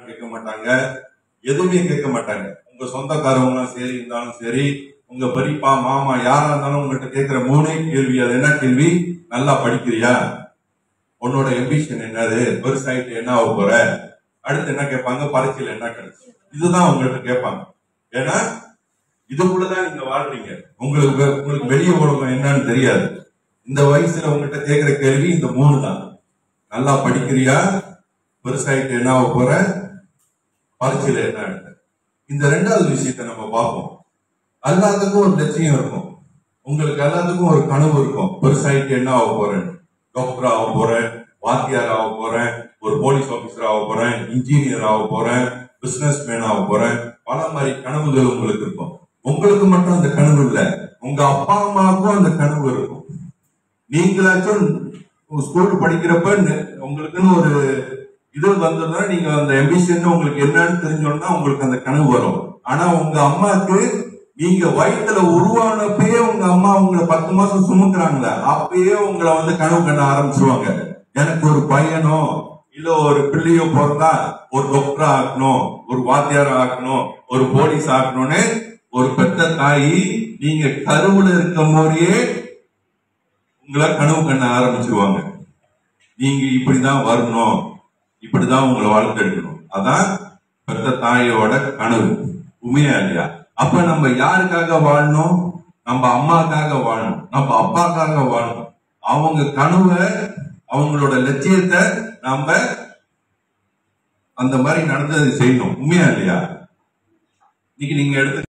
கேட்க மாட்டாங்க எதுவுமே கேட்க மாட்டாங்க உங்க சொந்தக்காரவங்க சரி இருந்தாலும் சரி உங்க பெரியப்பா மாமா யாரா இருந்தாலும் உங்ககிட்ட கேட்கிற மூணே கேள்வி அது என்ன கேள்வி நல்லா படிக்கிறியா உன்னோட எம்பிஷன் என்னது பெருசாயிட்டு என்ன ஆக போற அடுத்து என்ன கேட்பாங்க பரீட்சையில் என்ன கிடைச்சு இதுதான் உங்கள்கிட்ட கேட்பாங்க ஏன்னா இதுக்குள்ளதான் நீங்க வாழ்றீங்க உங்களுக்கு வெ- உங்களுக்கு வெளிய உலகம் என்னன்னு தெரியாது இந்த வயசுல உங்ககிட்ட கேட்கிற கேள்வி இந்த மூணு தான் நல்லா படிக்கிறியா பெருசாயிட்டு என்ன ஆக போற பரீட்சையில என்ன எடுத்த இந்த ரெண்டாவது விஷயத்தை நம்ம பார்ப்போம் எல்லாத்துக்கும் ஒரு லட்சியம் இருக்கும் உங்களுக்கு எல்லாத்துக்கும் ஒரு கனவு இருக்கும் பெருசாயிட்டு என்ன ஆக போறேன் டாக்டர் ஆக போறேன் வாத்தியார் ஆக போறேன் ஒரு போலீஸ் ஆபீசர் ஆக போறேன் இன்ஜினியர் ஆக போறேன் பிசினஸ் மேன் ஆக போறேன் பல மாதிரி கனவுகள் உங்களுக்கு இருக்கும் உங்களுக்கு மட்டும் அந்த கனவு இல்ல உங்க அப்பா அம்மாவுக்கும் அந்த கனவு இருக்கும் நீங்களாச்சும் ஸ்கூல் படிக்கிறப்ப நெ- உங்களுக்குன்னு ஒரு இது வந்ததுன்னா நீங்க அந்த எம்பிஷன் உங்களுக்கு என்னன்னு தெரிஞ்சோம்னா உங்களுக்கு அந்த கனவு வரும் ஆனா உங்க அம்மாக்கு நீங்க வயித்துல உருவானப்பயே உங்க அம்மா உங்களை பத்து மாசம் சுமக்குறாங்களே அப்பயே உங்களை வந்து கனவு கண்ண ஆரம்பிச்சிருவாங்க எனக்கு ஒரு பையனோ இல்ல ஒரு பிள்ளையோ பிறந்தா ஒரு டாக்டர் ஆக்கணும் ஒரு வாத்தியார் ஆக்கணும் ஒரு போலீஸ் ஆக்கணும்னு ஒரு பெத்த தாய் நீங்க கருவுல இருக்கும் போதே உங்களை கனவு கண்ண ஆரம்பிச்சிருவாங்க நீங்க இப்படிதான் வரணும் இப்படிதான் உங்களை வளர்த்தெடுக்கணும் அதான் பெத்த தாயோட கனவு உண்மையா இல்லையா அப்ப நம்ம யாருக்காக வாழணும் நம்ம அம்மாக்காக வாழணும் நம்ம அப்பாக்காக வாழணும் அவங்க கனவை அவங்களோட லட்சியத்தை நாம அந்த மாதிரி நடந்தது செய்யணும் உண்மையா இல்லையா இன்னைக்கு நீங்க எடுத்து